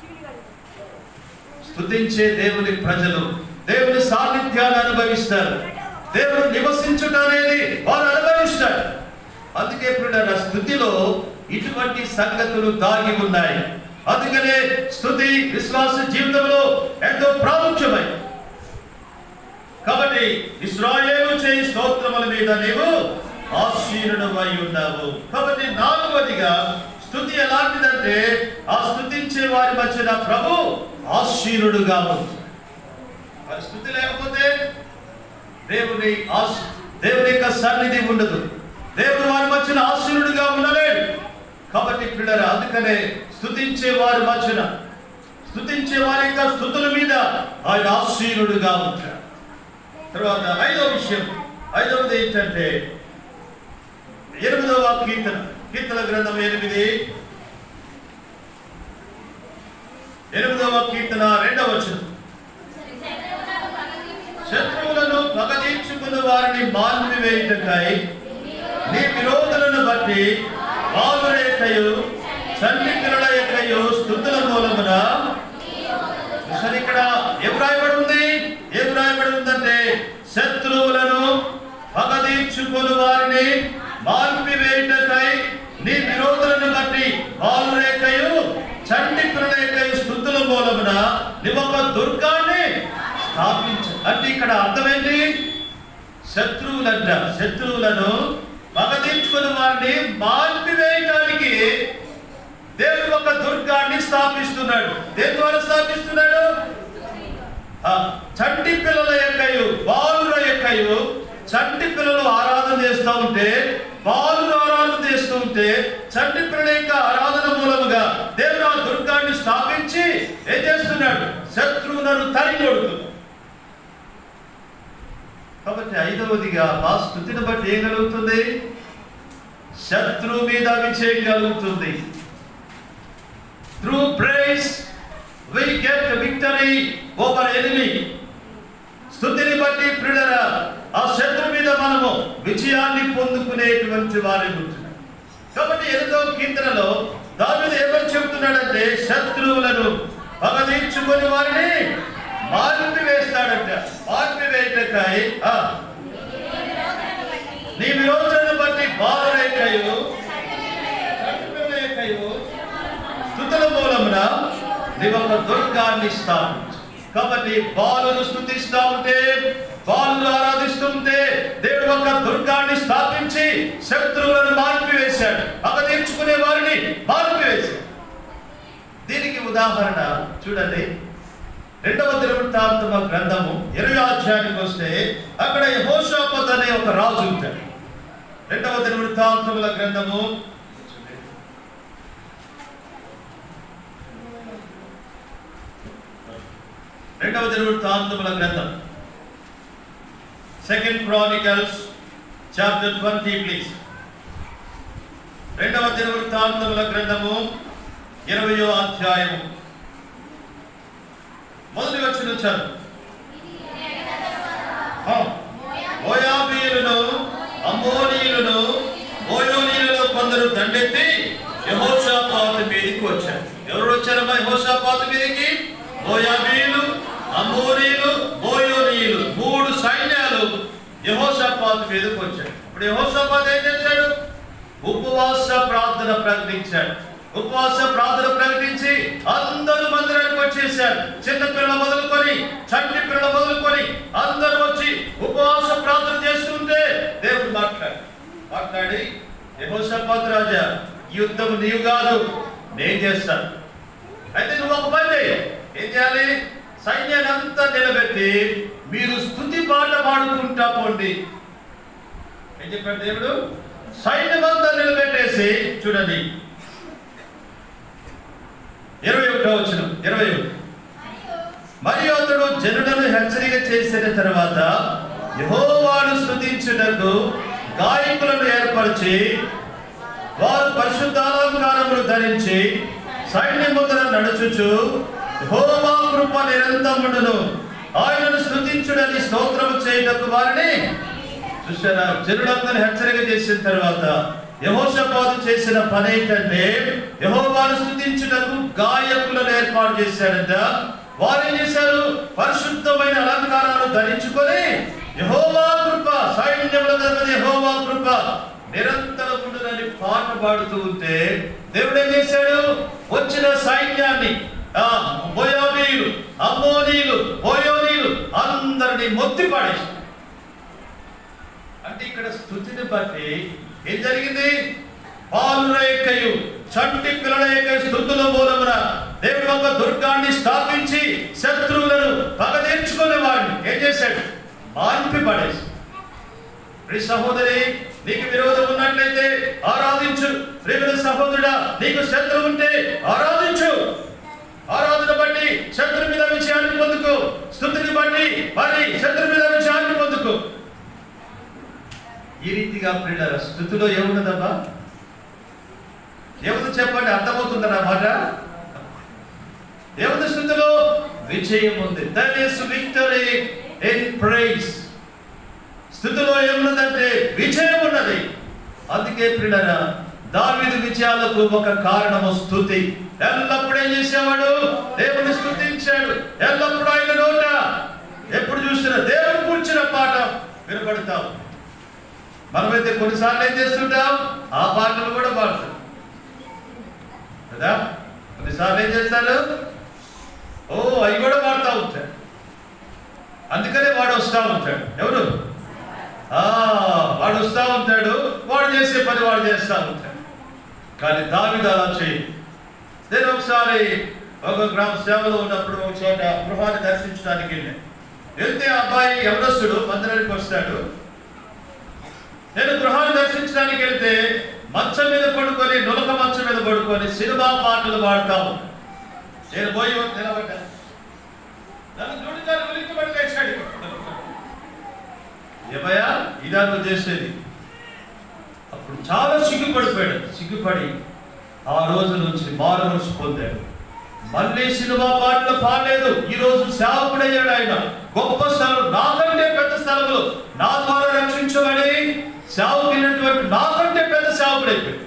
స్తుతించే దేవుని ప్రజలు దేవుని సాన్నిధ్యాన్ని అనుభవిస్తారు దేవుడు నివసించుట అనేది వారు అనుభవిస్తారు అందుకే ఇప్పుడు స్థుతిలో ఇటువంటి సంగతులు దాగి ఉన్నాయి అందుకనే స్థుతి విశ్వాస జీవితంలో ఎంతో ప్రాముఖ్యమై కాబట్టి ఇస్రాయేలు చేయి స్తోత్రముల మీద నీవు ఆశీనుడమై ఉన్నావు కాబట్టి నాలుగవదిగా స్థుతి ఎలాంటిదంటే ఆ స్థుతించే వారి మధ్యన ప్రభు ఆశీనుడుగా ఉంటుంది మరి స్థుతి లేకపోతే దేవుని ఆశ దేవుని యొక్క సన్నిధి ఉండదు దేవుడు వారి మధ్యన ఆశీనుడుగా ఉండలేడు కాబట్టి పిల్లల అందుకనే స్థుతించే వారి మధ్యన స్థుతించే వారి యొక్క స్థుతుల మీద ఆయన ఆశీనుడుగా ఉంటాడు తర్వాత ఐదవ విషయం ఐదవది ఏంటంటే ఎనిమిదవ కీర్తన కీర్తన గ్రంథం ఎనిమిది ఎనిమిదవ కీర్తన రెండవ వచనం శత్రువులను పగదీర్చుకున్న వారిని మాన్పివేయుటకై నీ విరోధులను బట్టి బాలురేకయు సన్నిహితుల యొక్కయు స్థుతుల మూలమున అసలు ఇక్కడ ఏం రాయబడి ఉంది ఏం రాయబడి ఉందంటే శత్రువులను పగదీర్చుకుని వారిని మాన్పివేయుటకై నీ విరోధులను బట్టి బాలురేకయు చండి ప్రళయకయు స్థుతుల మూలమున నీవొక దుర్గాన్ని స్థాపించు అంటే ఇక్కడ అర్థమేంటి శత్రువులంట శత్రువులను పగదీర్చుకుని వారిని మాన్పివేయటానికి దేవుడు ఒక దుర్గాన్ని స్థాపిస్తున్నాడు దేని ద్వారా స్థాపిస్తున్నాడు ఆ, చంటి పిల్లల యొక్కయు బాలుల యొక్కయు చంటి పిల్లలు ఆరాధన చేస్తూ ఉంటే బాలులు ఆరాధన చేస్తూ ఉంటే చంటి పిల్లల యొక్క ఆరాధన మూలముగా దేవుడు ఆ దుర్గాన్ని స్థాపించి ఏం చేస్తున్నాడు శత్రువులను తరిగి కొడుతున్నాడు కాబట్టి ఐదవదిగా మా స్థుతిని బట్టి ఏం కలుగుతుంది శత్రువు మీద విజయం కలుగుతుంది through praise we get victory over enemy స్థుతిని బట్టి ప్రిడర ఆ శత్రు మీద మనము విజయాన్ని పొందుకునేటువంటి వారి ఉంటున్నాం కాబట్టి ఎనిమిదవ కీర్తనలో దావిది ఏమని చెబుతున్నాడంటే శత్రువులను పగదీర్చుకొని వారిని మార్పి వేస్తాడంట మార్పి వేయటకాయ నీ విరోధులను బట్టి బాలరేకయు చంటిపిల్లరేకయు స్థుతుల మూలమున నీవొక దుర్గాన్ని స్థాపించు కాబట్టి బాలును స్థుతిస్తా ఉంటే బాలును ఆరాధిస్తుంటే దేవుడు ఒక దుర్గాన్ని స్థాపించి శత్రువులను మార్పివేశాడు అపదీర్చుకునే వారిని మార్పివేశాడు దీనికి ఉదాహరణ చూడండి రెండవ దినవృత్తాంతమ గ్రంథము ఇరవై అధ్యాయానికి వస్తే అక్కడ యహోషాపత్ అనే ఒక రాజు ఉంటాడు రెండవ దినవృత్తాంతముల గ్రంథము రెండవ దినవృత్తాంతముల గ్రంథం second Chronicles chapter twenty please రెండవ దినవృత్తాంతముల గ్రంథము ఇరవయో అధ్యాయము మొదటి వచ్చిన చదువు ఆ, మోయాబీయులను అమ్మోనీయులను మోయోనీయులలో కొందరు దండెత్తి యహోషాపాతు మీదకి వచ్చారు ఎవరు వచ్చారమ్మా యహోషాపాతు మీదకి మోయాబీయులు అమోరీలు బోయోనీయులు మూడు సైన్యాలు యహోషపాత్ మీదకి వచ్చాడు ఇప్పుడు యహోషపాత్ ఏం చేశాడు ఉపవాస ప్రార్థన ప్రకటించాడు ఉపవాస ప్రార్థన ప్రకటించి అందరూ మందిరానికి వచ్చేసారు చిన్న పిల్లలు మొదలుకొని చంటి పిల్లలు మొదలుకొని అందరూ వచ్చి ఉపవాస ప్రార్థన చేస్తుంటే దేవుడు మాట్లాడు మాట్లాడి యహోషపాత్ రాజా ఈ యుద్ధం నీవు కాదు నేను చేస్తాను అయితే నువ్వు ఒక పని చేయి. ఏం చేయాలి సైన్యాన్ని అంతా నిలబెట్టి మీరు స్థుతి పాట పాడుకుంటా పోండి ఏం చెప్పాడు దేవుడు సైన్యం అంతా నిలబెట్టేసి చూడండి ఇరవై ఒకటో వచ్చిన ఇరవై ఒకటి మరియు అతడు జనులను హెచ్చరిక చేసిన తర్వాత యహోవాను స్థుతించుటకు గాయకులను ఏర్పరిచి వారు పరిశుద్ధ అలంకారములు ధరించి సైన్యముద్ర నడుచుచు యెహోవా కృప నిరంతరముండును ఆయనను స్థుతించుడని స్తోత్రము చేయుటకు వారిని చూసారా జనులందరినీ హెచ్చరిక చేసిన తర్వాత యహోషపాదు చేసిన పని ఏంటంటే యహోవాను స్థుతించుటకు గాయకులను ఏర్పాటు చేశాడంట వారు ఏం చేశారు పరిశుద్ధమైన అలంకారాలు ధరించుకొని యహోవా కృప సైన్యముల ధర్మది యహోవా కృప నిరంతరం ఉండునని పాట పాడుతూ ఉంటే దేవుడు ఏం చేశాడు వచ్చిన సైన్యాన్ని ఆ బోయోనీయులు అమ్మోనీయులు బోయోనీయులు అందరినీ మొత్తి పాడేశాడు అంటే ఇక్కడ స్థుతిని బట్టి ఏం జరిగింది పాలుల యొక్కయు చంటి పిల్లల యొక్క స్థుతుల మూలమున దేవుడు ఒక దుర్గాన్ని స్థాపించి శత్రువులను పగ తీర్చుకునే వాడిని ఏం చేశాడు మాన్పి పడేసి ప్రియ సహోదరి నీకు విరోధం ఉన్నట్లయితే ఆరాధించు ప్రియమైన సహోదరుడా నీకు శత్రువు ఉంటే ఆరాధించు ఆరాధన బట్టి శత్రు మీద విజయాన్ని పొందుకో స్థుతిని బట్టి మరి శత్రు మీద విజయాన్ని పొందుకో ఈ రీతిగా ప్రియుల స్థుతిలో ఏమున్నదమ్మా ఏముంది చెప్పండి అర్థమవుతుందా నా మాట ఏముంది స్థుతిలో విజయం ఉంది that is victory in praise స్థుతిలో ఏమున్నదంటే విజయం ఉన్నది అందుకే ప్రియులరా దావీదు విజయాలకు ఒక కారణము స్థుతి ఎల్లప్పుడూ ఏం చేసేవాడు దేవుని స్థుతించాడు ఎల్లప్పుడూ ఆయన నోట ఎప్పుడు చూసినా దేవుని కూర్చిన పాట వినపడతాం మనమైతే కొన్నిసార్లు ఏం చేస్తుంటాం ఆ పాటలు కూడా పాడతాం కదా కొన్నిసార్లు ఏం చేస్తారు ఓ అవి కూడా పాడుతూ ఉంటాడు అందుకనే వాడు వస్తూ ఉంటాడు ఎవరు ఆ వాడు వస్తూ ఉంటాడు వాడు చేసే పని వాడు చేస్తూ ఉంటాడు కానీ దావిద అలా చేయి నేను ఒకసారి ఒక గ్రామ సేవలో ఉన్నప్పుడు ఒక చోట గృహాన్ని దర్శించడానికి వెళ్ళాను వెళ్తే ఆ అబ్బాయి ఎవరస్తుడు మందిరానికి వస్తాడు నేను గృహాన్ని దర్శించడానికి వెళ్తే మంచం మీద పడుకొని నులక మంచం మీద పడుకొని సినిమా పాటలు పాడతాము నేను పోయి నిలబడ్డా నన్ను చూడగానే ఉలిక్కిపడి లేచాడు ఏమయ్యా ఇదా నువ్వు చేసేది అప్పుడు చాలా సిగ్గుపడిపోయాడు సిగ్గుపడి ఆ రోజు నుంచి మారు మనసు పొందాడు మళ్ళీ సినిమా పాటలు పాడలేదు ఈ రోజు సేవకుడయ్యాడు ఆయన గొప్ప స్థలం నాకంటే పెద్ద స్థలంలో నా ద్వారా రక్షించబడి సేవకులైనటువంటి నాకంటే పెద్ద సేవకుడైపోయాడు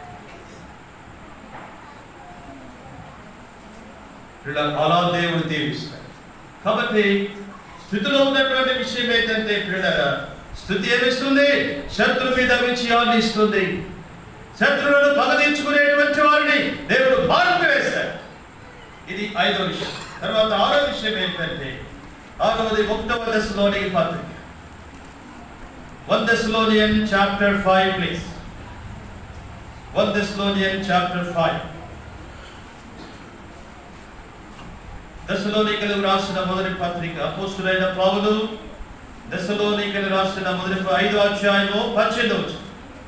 ఇలా అలా దేవుడు దీవిస్తాడు కాబట్టి స్థితిలో ఉన్నటువంటి విషయం ఏంటంటే పిల్లరా స్థుతి ఏమిస్తుంది శత్రు మీద విజయాన్ని ఇస్తుంది శత్రువులను పగదీర్చుకునేటువంటి వారిని దేవుడు మార్పు వేస్తాడు ఇది ఐదో విషయం తర్వాత ఆరో విషయం ఏంటంటే ఆరవది ఒకటవ దశలోని పత్రిక one Thessalonians chapter five please one Thessalonians chapter five దశలోనికలు రాసిన మొదటి పత్రిక అపోస్తులైన పౌలు దశలోనికలు రాసిన మొదటి ఐదో అధ్యాయము పద్దెనిమిది వచ్చింది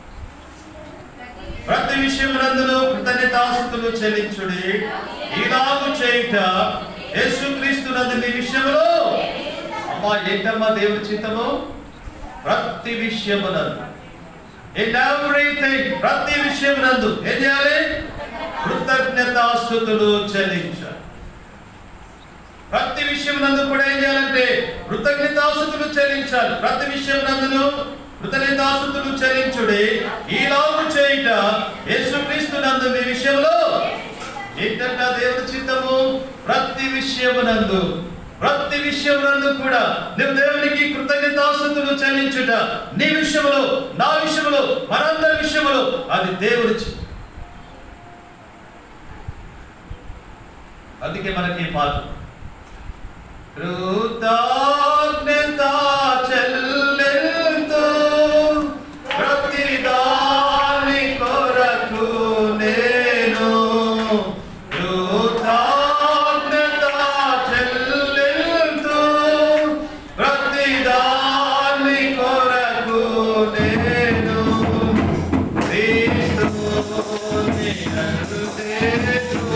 ప్రతి విషయమునందును కృతజ్ఞతాస్తులు చెల్లించుడి ఇలాగు చేయుట యేసుక్రీస్తు నందు మీ విషయంలో అమ్మా ఏంటమ్మా దేవుని చిత్తము ప్రతి విషయమునందు ఇన్ ఎవ్రీథింగ్ ప్రతి విషయమునందు ఏం చేయాలి కృతజ్ఞతాస్తుతులు చెల్లించాలి ప్రతి విషయం నందు కూడా ఏం చేయాలంటే కృతజ్ఞతాస్తుతులు చెల్లించాలి ప్రతి విషయం నందును కృతజ్ఞతాస్తుతులు చెల్లించుడి ఈలాగు చేయుట యేసుక్రీస్తు నందు మీ విషయంలో ఏంటంట దేవుని చిత్తము ప్రతి విషయమునందు ప్రతి విషయంలో కూడా నువ్వు దేవునికి కృతజ్ఞతాస్తుతులు చెల్లించుట నీ విషయంలో నా విషయంలో మనందరి విషయంలో అది దేవుడి చి- అందుకే మనకి ఈ పాట కృతజ్ఞత చెల్లెంతో ప్రతిదాని కొరకు నేను కృతజ్ఞత చెల్లెంతో ప్రతిదాని కొరకు నేను క్రీస్తుని హృదయ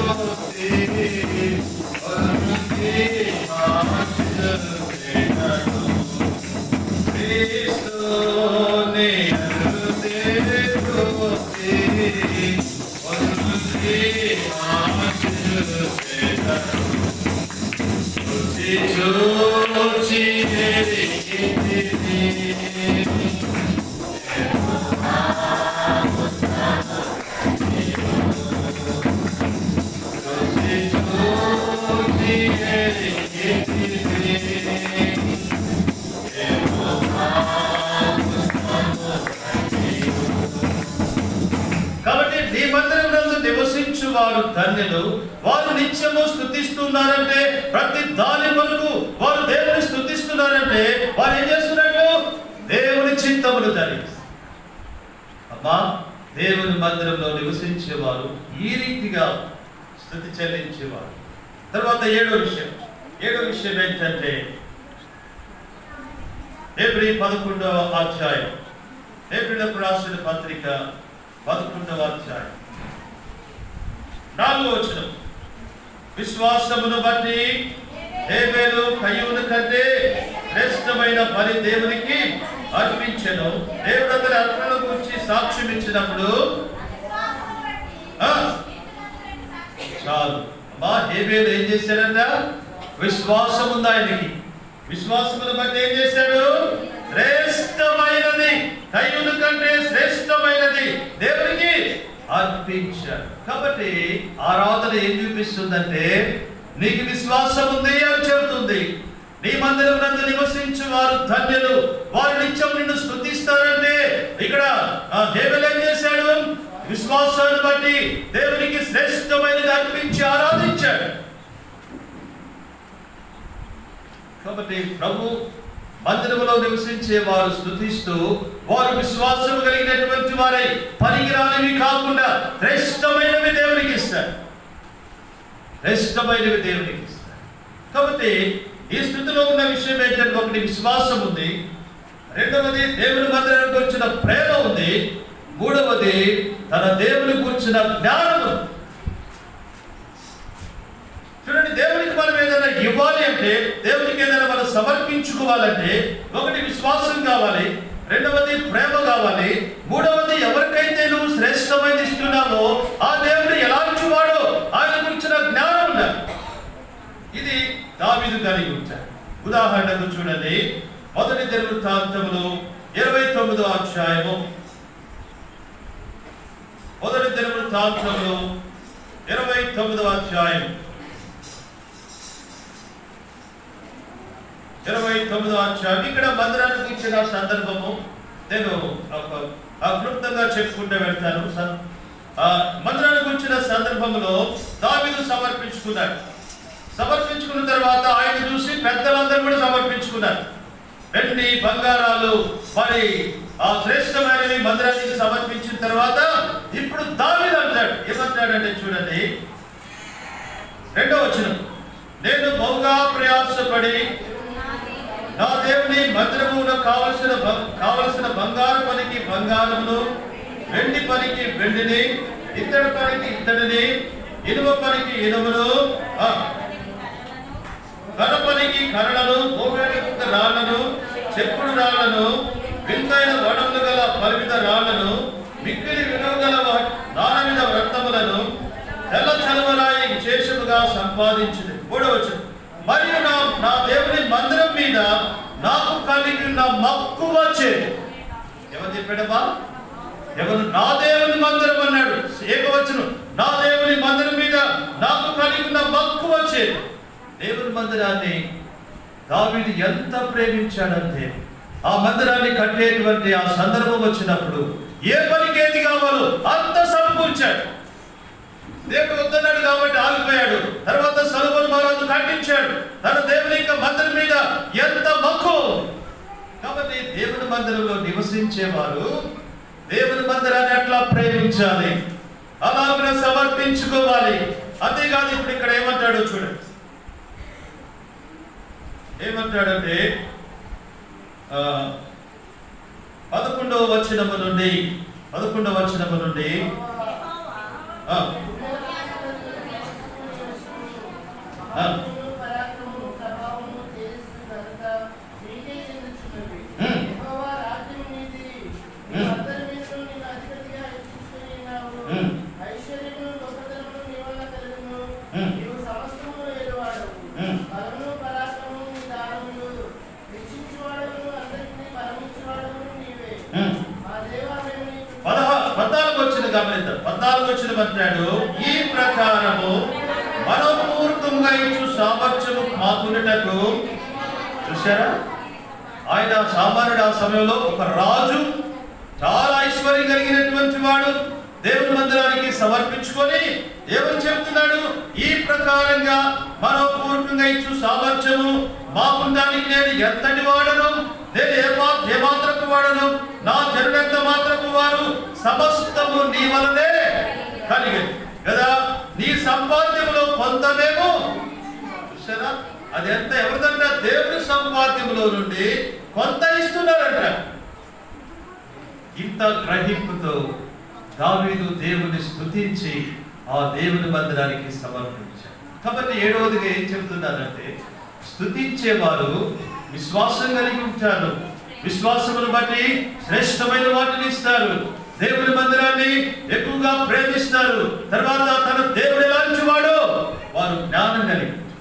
కాబట్టి నీ మందిరమునందు నివసించు వారు ధన్యులు వారు నిత్యము స్థుతిస్తున్నారంటే ప్రతి దాని కొరకు వారు దేవుని స్థుతిస్తున్నారంటే వారు ఏం చేస్తున్నట్టు దేవుని చింతములు ధరించి అమ్మా దేవుని మందిరంలో నివసించేవారు ఈ రీతిగా స్థుతి చెల్లించేవారు తర్వాత ఏడో విషయం ఏడో విషయం ఏంటంటే ఏప్రిల్ పదకొండవ అధ్యాయం ఏప్రిల్ రాసిన పత్రిక పదకొండవ అధ్యాయం నాలుగో వచనం విశ్వాసమును బట్టి హేబేలు కయ్యూను కంటే శ్రేష్టమైన బలి దేవునికి అర్పించెను దేవుడు అతని అర్పణ గురించి సాక్ష్యం ఇచ్చినప్పుడు ఆ, చాలు అమ్మా హేబేలు ఏం చేశాడంట విశ్వాసం ఉంది ఆయనకి విశ్వాసమును బట్టి ఏం చేశాడు శ్రేష్టమైనది కయ్యూను కంటే శ్రేష్టమైనది దేవునికి అర్పించాడు కాబట్టి ఆరాధన ఏం చూపిస్తుందంటే నీకు విశ్వాసం ఉంది అని చెబుతుంది నీ మందిరం నందు నివసించు వారు ధన్యులు వారు నిత్యం నిన్ను స్థుతిస్తారంటే ఇక్కడ ఆ దేవుడు ఏం చేశాడు విశ్వాసాన్ని బట్టి దేవునికి శ్రేష్టమైనది అర్పించి ఆరాధించాడు కాబట్టి ప్రభు మందిరములో నివసించే వారు స్థుతిస్తూ వారు విశ్వాసం కలిగినటువంటి వారై పనికిరానివి కాకుండా శ్రేష్టమైనవి దేవునికి ఇస్తారు శ్రేష్టమైనవి దేవునికి ఇస్తారు కాబట్టి ఈ స్థితిలో ఉన్న విషయం ఏంటంటే ఒకటి విశ్వాసం ఉంది రెండవది దేవుని మందిరానికి వచ్చిన ప్రేమ ఉంది మూడవది తన దేవుని కూర్చున్న జ్ఞానం ఉంది చూడండి దేవునికి మనం ఏదైనా ఇవ్వాలి అంటే దేవునికి ఏదైనా మనం సమర్పించుకోవాలంటే ఒకటి విశ్వాసం కావాలి రెండవది ప్రేమ కావాలి మూడవది ఎవరికైతే నువ్వు శ్రేష్టమైనది ఇస్తున్నావో ఆ దేవుడు ఎలాంటి వాడో ఆయన గురించిన జ్ఞానం ఉండాలి ఇది దావీదు కలిగి ఉంటాడు ఉదాహరణకు చూడండి మొదటి దినవృత్తాంతములు ఇరవై తొమ్మిదో అధ్యాయము మొదటి దినవృత్తాంతములు ఇరవై తొమ్మిదో అధ్యాయం ఇరవై తొమ్మిదో అధ్యాయం ఇక్కడ మందిరానికి ఇచ్చిన సందర్భము నేను ఒక- ఆ క్లుప్తంగా చెప్పుకుంటూ వెళ్తాను స- ఆ మందిరానికి వచ్చిన సందర్భంలో దావీదు సమర్పించుకున్నాడు సమర్పించుకున్న తర్వాత ఆయన చూసి పెద్దలందరూ కూడా సమర్పించుకున్నారు వెండి బంగారాలు మరి ఆ శ్రేష్టమైనవి మందిరానికి సమర్పించిన తర్వాత ఇప్పుడు దావీదు అంటాడు ఏమంటాడంటే చూడండి రెండో వచనం నేను బహుగా ప్రయాసపడి నా దేవుని మందిరములో కావలసిన బ- కావలసిన బంగారు పనికి బంగారమును వెండి పనికి వెండిని ఇత్తడి పనికి ఇత్తడిని ఇనుమ పనికి ఇనుమును ఆ, కర్ర పనికి కర్రలను గోవేడుకు రాళ్లను చెప్పుడు రాళ్లను వింతైన వడములు గల పరిమిత రాళ్లను మిక్కిలి విలువ గల వ- నానవిధ రత్నములను తెల్ల చలువరాయి విశేషముగా సంపాదించింది మూడవచ్చు మరియు నా నా దేవుని మందిరం మీద నాకు కలిగి ఉన్న మక్కువ చేదు ఎవరు చెప్పాడమ్మా ఎవరు నా దేవుని మందిరం అన్నాడు ఏకవచనం నా దేవుని మందిరం మీద నాకు కలిగి ఉన్న మక్కువ చేదు దేవుని మందిరాన్ని దావీదు ఎంత ప్రేమించాడంటే ఆ మందిరాన్ని కట్టేటువంటి ఆ సందర్భం వచ్చినప్పుడు ఏ పనికి ఏది కావాలో అంత సమకూర్చాడు దేవుడు వద్దన్నాడు కాబట్టి ఆగిపోయాడు తర్వాత సలుమన్ మహారాజు కట్టించాడు తన దేవుని యొక్క మందిరం మీద ఎంత మక్కువ కాబట్టి దేవుని మందిరంలో నివసించేవారు దేవుని మందిరాన్ని అట్లా ప్రేమించాలి అలాగే సమర్పించుకోవాలి అంతేకాదు ఇప్పుడు ఇక్కడ ఏమంటాడో చూడండి ఏమంటాడంటే ఆ, పదకొండవ వచనము నుండి పదకొండవ వచనము నుండి ఆ, ఆ. ఉమ్. ఉమ్. ఉమ్. ఉమ్. ఉమ్. పదహా పద్నాలుగు వచ్చిన గమనిద్దాం పద్నాలుగు వచ్చిన అంటాడు ఈ ప్రకారము మనపూర్వకంగా ఇచ్చు సామర్థ్యము మాకున్నటకు చూసారా ఆయన సామాన్యుడు ఆ సమయంలో ఒక రాజు చాలా ఐశ్వర్యం కలిగినటువంటి వాడు దేవుని మందిరానికి సమర్పించుకొని ఏమని చెప్తున్నాడు ఈ ప్రకారంగా మనపూర్వకంగా ఇచ్చు సామర్థ్యము మాకుందానికి నేను ఎంతటి వాడను నేను ఏ మా ఏ మాత్రపు వాడను నా జనుడెంత మాత్రపు వారు సమస్తము నీ వలనే కలిగి కదా నీ సంపాద్యములో కొంతమేమో చూసారా అది ఎంత ఎవరిదంట దేవుని సంపాద్యములో నుండి కొంత ఇస్తున్నారంట ఇంత గ్రహింపుతో దావీదు దేవుని స్తుతించి ఆ దేవుని మందిరానికి సమర్పించాడు కాబట్టి ఏడవదిగా ఏం చెబుతున్నారంటే స్తుతించేవారు విశ్వాసం కలిగి ఉంటారు విశ్వాసమును బట్టి శ్రేష్టమైన వాటిని ఇస్తారు దేవుని మందిరాన్ని ఎక్కువగా ప్రేమిస్తారు తర్వాత తన దేవుడు ఎలాంటి వాడో వారు జ్ఞానం కలిగి ఉంటారు.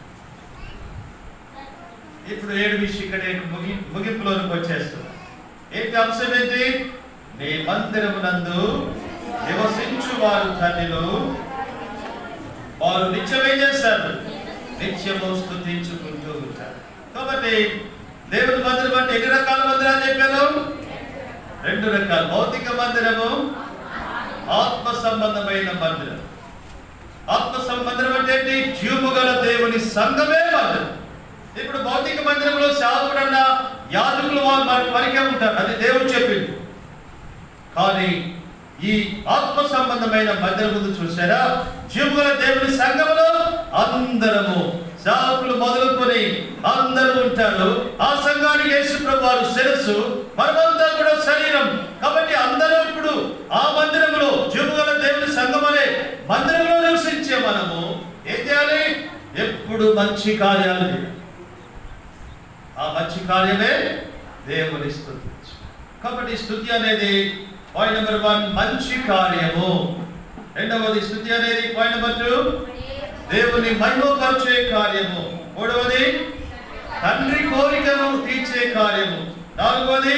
ఇప్పుడు ఏడు విషయం ఇక్కడ నేను ముగి ముగింపులోనికి వచ్చేస్తున్నాను ఏంటి అంశం ఏంటి నీ మందిరమునందు నివసించు వారు ధన్యులు వారు నిత్యం ఏం చేస్తారు నిత్యము స్థుతించుకుంటూ ఉంటారు కాబట్టి దేవుని మందిరం అంటే ఎన్ని రకాల మందిరాలు చెప్పాను రెండు రకాలు భౌతిక మందిరము ఆత్మ సంబంధమైన మందిరం ఆత్మ సంబంధం అంటే ఏంటి జీవము గల దేవుని సంఘమే మందిరం ఇప్పుడు భౌతిక మందిరంలో సేవకుడన్నా యాజకులు వాళ్ళు మరి- వరకే ఉంటారు అది దేవుడు చెప్పింది కానీ ఈ ఆత్మ సంబంధమైన మందిరం ముందు చూసారా జీవుల దేవుని సంఘములో అందరము సేవకులు మొదలుకొని అందరూ ఉంటారు ఆ సంఘానికి యేసు ప్రభు వారు శిరస్సు మనమంతా కూడా శరీరం కాబట్టి అందరూ ఇప్పుడు ఆ మందిరంలో జీవుగల దేవుని సంఘం అనే మందిరంలో నివసించే మనము ఏం చేయాలి ఎప్పుడు మంచి కార్యాలు చేయాలి ఆ మంచి కార్యమే దేవుని స్థుతించు కాబట్టి స్థుతి అనేది పాయింట్ నెంబర్ వన్ మంచి కార్యము రెండవది స్థుతి అనేది పాయింట్ నెంబర్ టూ దేవుని మహిమపరిచే కార్యము మూడవది తండ్రి కోరికను తీర్చే కార్యము నాలుగవది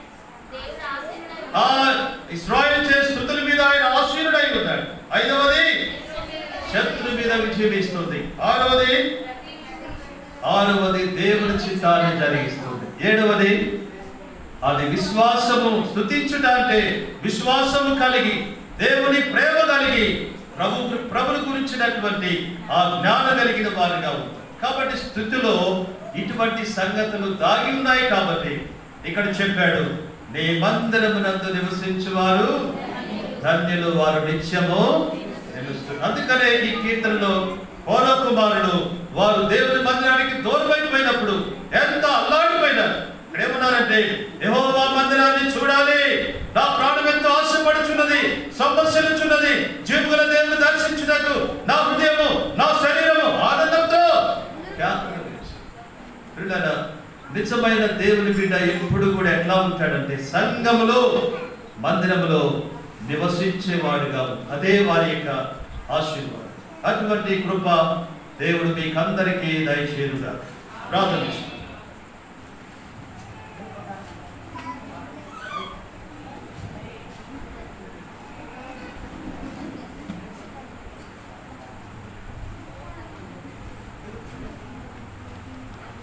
ఆ ఇస్రాయల్ చే స్థుతుల మీద ఆయన ఆశీనుడై ఉన్నాడు ఐదవది శత్రు మీద విజయం ఇస్తుంది ఆరవది ఆరవది దేవుని చిత్తాన్ని జరిగిస్తుంది ఏడవది అది విశ్వాసము స్థుతించుట అంటే విశ్వాసము కలిగి దేవుని ప్రేమ కలిగి ప్రభు ప్రభుని గురించినటువంటి ఆ జ్ఞానం కలిగిన వారుగా ఉంటారు కాబట్టి స్థుతిలో ఇటువంటి సంగతులు దాగి ఉన్నాయి కాబట్టి ఇక్కడ చెప్పాడు నీ మందిరమునందు నివసించువారు ధన్యులు వారు నిత్యము నిలుస్తారు అందుకనే ఈ కీర్తనలో పౌర కుమారుడు వారు దేవుని మందిరానికి దూరమైపోయినప్పుడు ఎంత అల్లాడిపోయినారు ఇక్కడ ఏమన్నారంటే యెహోవా మందిరాన్ని చూడాలి నా ప్రాణం ఎంతో ఆశపడుచున్నది సమస్యలుచున్నది జీవుల దేవుని దర్శించుటకు నా హృదయము నా శరీరము ఆనందంతో ఖ్యాతిగా నిలిచింది. పిల్లల నిజమైన దేవుని బిడ్డ ఎప్పుడు కూడా ఎట్లా ఉంటాడంటే సంఘములో మందిరములో నివసించేవాడుగా అదే వారి యొక్క ఆశీర్వాదం అటువంటి కృప దేవుడు మీకందరికీ దయచేరుగా ప్రార్థన చేస్తున్నాను.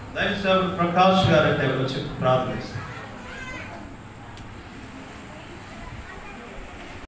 దైవ సేవకుడు ప్రకాష్ గారు అంటే వచ్చి ప్రార్థిస్తారు